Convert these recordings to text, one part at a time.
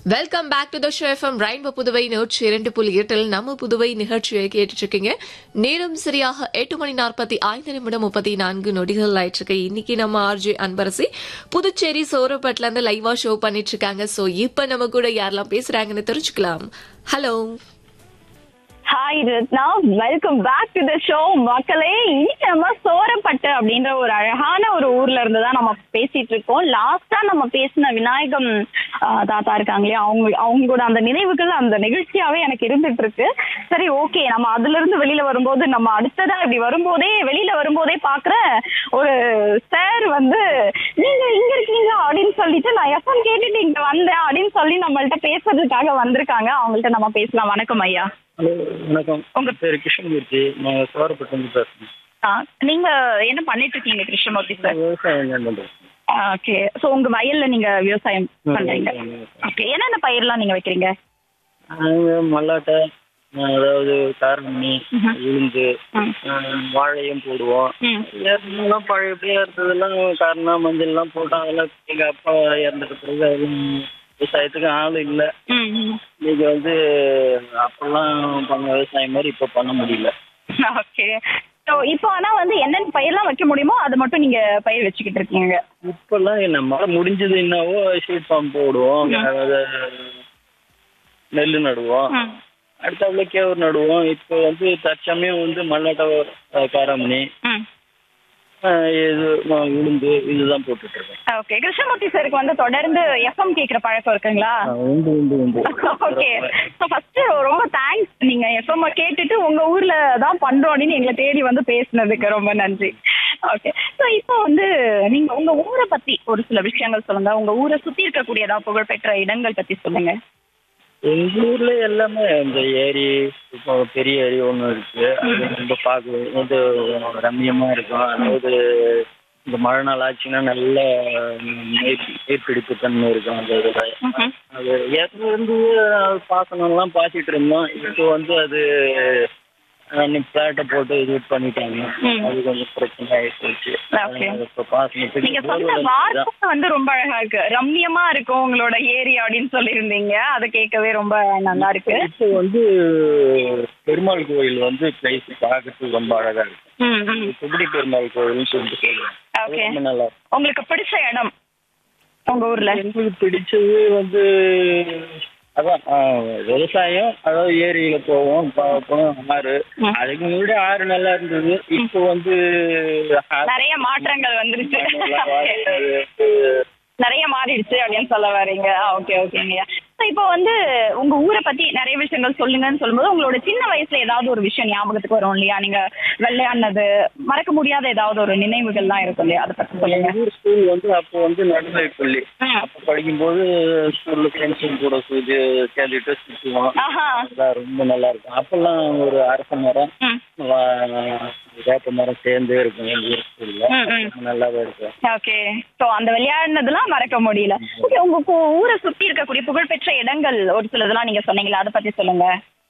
Welcome back to the show FM Rainbow Puduvai நூற்றி இரண்டு புள்ளி எட்டில் நம்ம புதுவை நிகழ்ச்சியை கேட்டுட்டு இருக்கீங்க நேரம் சரியாக எட்டு மணி நாற்பத்தி ஐந்து நிமிடம் முப்பத்தி நான்கு நொடிகள் ஆயிட்டு இருக்கு இன்னைக்கு நம்ம ஆர்ஜே அன்பரசி புதுச்சேரி சோரப்பட்ல இருந்து லைவா ஷோ பண்ணிட்டு இருக்காங்க சோ இப்ப நம்ம கூட யாரெல்லாம் பேசுறாங்கன்னு தெரிஞ்சுக்கலாம் hello hi Ratna welcome back to the show மக்களே இன்னைக்கு நம்ம சோரப்பட்டு அப்படின்ற ஒரு அழகான ஒரு ஊர்ல இருந்து தான் நம்ம பேசிட்டு இருக்கோம் லாஸ்டா நம்ம பேசின விநாயகம் ஆ, தாத்தா இருக்காங்களே அவங்க அவங்களோட அந்த நினைவுகள் அந்த நிகழ்ச்சியாவே எனக்கு இருந்துட்டு இருக்கு சரி ஓகே நம்ம அதுல இருந்து வெளியில வரும்போது நம்ம அடுத்ததா இப்படி வரும்போதே வெளியில வரும்போதே பாக்குற ஒரு சார் வந்து நீங்க இங்க இருக்கீங்க அப்படின்னு சொல்லிட்டு நான் எஃப்எம் கேட்டுட்டு இங்க வந்தேன் அப்படின்னு சொல்லி நம்மள்ட்ட பேசுறதுக்காக வந்திருக்காங்க அவங்கள்ட்ட நம்ம பேசலாம் வணக்கம் ஐயா ஹலோ வணக்கம் உங்க- உங்க பேர் கிருஷ்ணமூர்த்தி நான் சோரப்பட்டு பேசுறேன் ஆ, நீங்க என்ன பண்ணிட்டு இருக்கீங்க கிருஷ்ணமூர்த்தி சார் நான் விவசாயம் தான் பண்றேன் ஓகே சோ உங்க வயல்ல நீங்க விவசாயம் பண்றீங்க ஓகே என்னென்ன பயிர்லாம் நீங்க வைக்கிறீங்க நாங்க மல்லாட்டை ஆஹ் அதாவது காரணி உளுந்து ம். ஆஹ் வாழையும் போடுவோம் ம். எல்லாம் பழைய இருந்ததெல்லாம் காரணம் மஞ்சள் எல்லாம் போட்டோம் அதெல்லாம் எங்க அப்பா இறந்துட்ட பிறகு அதெல்லாம் விவசாயத்துக்கு ஆள் இல்லை ம், ம். இன்னைக்கு வந்து அப்பெல்லாம் பண்ண விவசாயம் மாதிரி இப்போ பண்ண முடியல ஓகே ஸோ இப்போ ஆனா வந்து என்னென்ன பயிர்லாம் வைக்க முடியுமோ அதை மட்டும் நீங்க பயிர் வச்சுக்கிட்டு இருக்கீங்க இப்பெல்லாம் நம்மளால முடிஞ்சது என்னவோ ஷீட் ஃபார்ம் போடுவோம் அதாவது நெல் நடுவோம் ம். அடுத்தாப்புல கேவர் நடுவோம் இப்போ வந்து தற்சமயம் வந்து மல்லாட்டை அஹ், காராமணி ம். அஹ், இது அஹ், உளுந்து இதுதான் போட்டுட்டு இருக்கேன் ஓகே கிருஷ்ணமூர்த்தி சாருக்கு வந்து தொடர்ந்து எஃப்எம் கேட்குற பழக்கம் இருக்குங்களா அஹ், உண்டு உண்டு உண்டு ஓகே ஸோ ஃபர்ஸ்ட் ரொம்ப தேங்க்ஸ் நீங்க எஃப்எம் கேட்டுட்டு உங்க ஊர்ல தான் பண்றோம் அப்படின்னு எங்களை தேடி வந்து பேசுனதுக்கு ரொம்ப நன்றி ஓகே ஸோ இப்போ வந்து நீங்க உங்க ஊரை பத்தி ஒரு சில விஷயங்கள் சொல்லுங்க உங்க ஊரை சுத்தி இருக்கக்கூடிய ஏதாவது புகழ்பெற்ற இடங்கள் பத்தி சொல்லுங்க எங்க ஊர்ல எல்லாமே இந்த ஏரி இப்போ பெரிய ஏரி ஒன்று இருக்கு அது ரொம்ப பார்க்க வந்து ரம்மியமா இருக்கும் அதாவது இந்த மழை நாள் ஆச்சுன்னா நல்ல நீர் நீர்பிடிப்பு தன்மை இருக்கும் அந்த இதுல ம்ஹும். அது ஏற்கனவே இருந்து அது பாசனம்லாம் பாய்ச்சிட்டு இருந்தோம் இப்போ வந்து அது பிளாட்டை போட்டு இது பண்ணிட்டாங்க ம். அது கொஞ்சம் பிரச்சனை ஆயிடுச்சு Okay. அதனால இப்போ பாசனத்துக்கு நீங்க சொன்ன borewell வார்த்தை தான். வந்து ரொம்ப அழகா இருக்கு ரம்மியமா இருக்கும் உங்களோட ஏரி அப்படின்னு சொல்லியிருந்தீங்க அதை கேட்கவே ரொம்ப நல்லா இருக்கு இப்போ வந்து பெருமாள் கோயில் வந்து பிளேஸ் பார்க்கறதுக்கு ரொம்ப அழகா இருக்கு ம், ம். சுகுடி பெருமாள் கோயில்னு சொல்லிட்டு சொல்லுவாங்க அது Okay. ரொம்ப நல்லா இருக்கும் உங்களுக்கு பிடிச்ச இடம் உங்க ஊர்ல எங்களுக்கு பிடிச்சது வந்து அதான் ஆ, விவசாயம் அதாவது ஏரியில போவோம் பார்ப்போம் ஆறு ம். அதுக்கு முன்னாடி ஆறு நல்லா இருந்தது இப்போ வந்து ஆறு நிறைய மாற்றங்கள் வந்துருச்சு எல்லாம் வாரி- நிறைய மாறிடுச்சு அப்படின்னு சொல்ல வரீங்க ஓகே ஓகேங்க இப்போ வந்து உங்க ஊரை பத்தி நிறைய விஷயங்கள் சொல்லுங்கன்னு சொல்லும்போது உங்களோட சின்ன வயசுல ஏதாவது ஒரு விஷயம் ஞாபகத்துக்கு வரும் இல்லையா நீங்க விளையாடினது மறக்க முடியாத ஏதாவது ஒரு நினைவுகள்லாம் இருக்கும் இல்லையா அதை பத்தி சொல்லுங்க எங்க ஊர் ஸ்கூல் வந்து அப்போ வந்து நடுநிலைப் பள்ளி ம். அப்போ படிக்கும்போது ஸ்கூல்ல ஃப்ரெண்ட்ஸும் கூட சுத்தி சேர்ந்துட்டு சுற்றுவோம் ஆஹா அதெல்லாம் ரொம்ப நல்லா இருக்கும் அப்பெல்லாம் ஒரு அரச மரம் ம் வா- வேப்ப மரம் சேர்ந்தே இருக்கும் எங்க ஊர் ஸ்கூல்ல ம், ம். ரொம்ப நல்லாவே இருக்கும் ஓகே ஸோ அந்த விளையாடினதெல்லாம் மறக்க முடியல ஓகே உங்க கு- ஊரை சுத்தி இருக்கக்கூடிய புகழ்பெற்ற இடங்கள் ஒரு சிலதெல்லாம் நீங்க சொன்னீங்களா அதை பத்தி சொல்லுங்க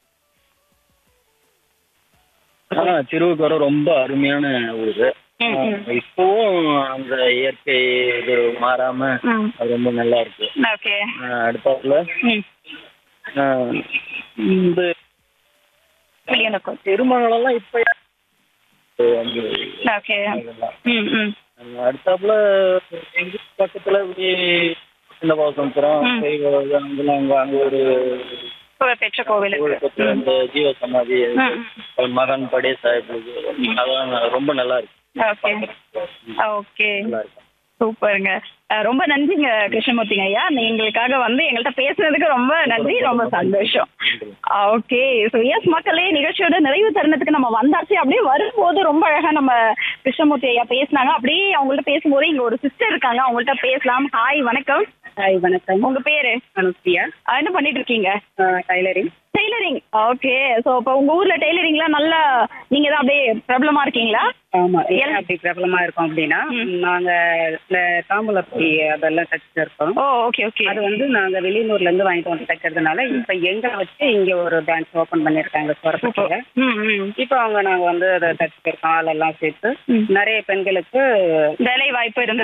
ஆனா திருவுக்கரம் ரொம்ப அருமையான ஊரு ம், ம். இப்பவும் அந்த இயற்கை இது மாறாம ம் அது ரொம்ப நல்லா இருக்கு ஓகே ஆஹ் அடுத்தாப்புல ம் ஆஹ் இந்த புளியனூர் திருமணம் இப்ப வந்து ஓகே அதெல்லாம். ம் ம் அடுத்தாப்புல எங்க பக்கத்துல இப்படி சின்ன பாசம்புரம் ம். அங்கெல்லாம் அங்க அங்க ஒரு புகழ்பெற்ற கோவில் கோவில் இருக்கு பக்கத்துல இந்த ஜீவ சமாதி ம், ஒரு மகன் படே சாஹிப் அதெல்லாம் ரொம்ப நல்லா இருக்கு ஓகே ஓகே நல்லா இருக்கும் சூப்பருங்க அஹ் ரொம்ப நன்றிங்க கிருஷ்ணமூர்த்திங்க ஐயா நீ- எங்களுக்காக வந்து எங்கள்கிட்ட பேசுனதுக்கு ரொம்ப நன்றி ரொம்ப சந்தோஷம் ஓகே ஸோ எஸ் மக்களே நிகழ்ச்சியோட நிறைவு தருணத்துக்கு நம்ம வந்தாச்சு அப்படியே வரும்போது ரொம்ப அழகா நம்ம கிருஷ்ணமூர்த்தி ஐயா பேசினாங்க அப்படியே அவங்கள்ட்ட பேசும்போது இங்க ஒரு சிஸ்டர் இருக்காங்க அவங்கள்ட்ட பேசலாம் ஹாய் வணக்கம் ஹாய் வணக்கம் உங்க பேரு அனுப்பியா அஹ் என்ன பண்ணிட்டு இருக்கீங்க டைலரிங் டெய்லரிங் ஓகே ஸோ இப்போ உங்க ஊர்ல டெய்லரிங்லாம் நல்லா நீங்க தான் அப்படியே பிரபலமா இருக்கீங்களா ஆமா ஏன் எல்- அப்படி பிரபலமா இருக்கோம் அப்படின்னா நாங்க இந்த தாம்பூலப்பி அதெல்லாம் தச்சுட்டு இருக்கோம் ஓ ஓகே ஓகே அது வந்து நாங்க வெளியூர்ல இருந்து வாங்கிட்டு வந்து தைக்கிறதுனால இப்ப எங்களை வச்சு இங்க ஒரு பிரான்ச் ஓபன் பண்ணிருக்காங்க சோரப்பட்டியில ம் ம் இப்போ அவங்க நாங்க வந்து அதை தச்சுட்டு இருக்கோம் ஆளெல்லாம் சேர்த்து நிறைய பெண்களுக்கு வேலை வாய்ப்பு இருந்து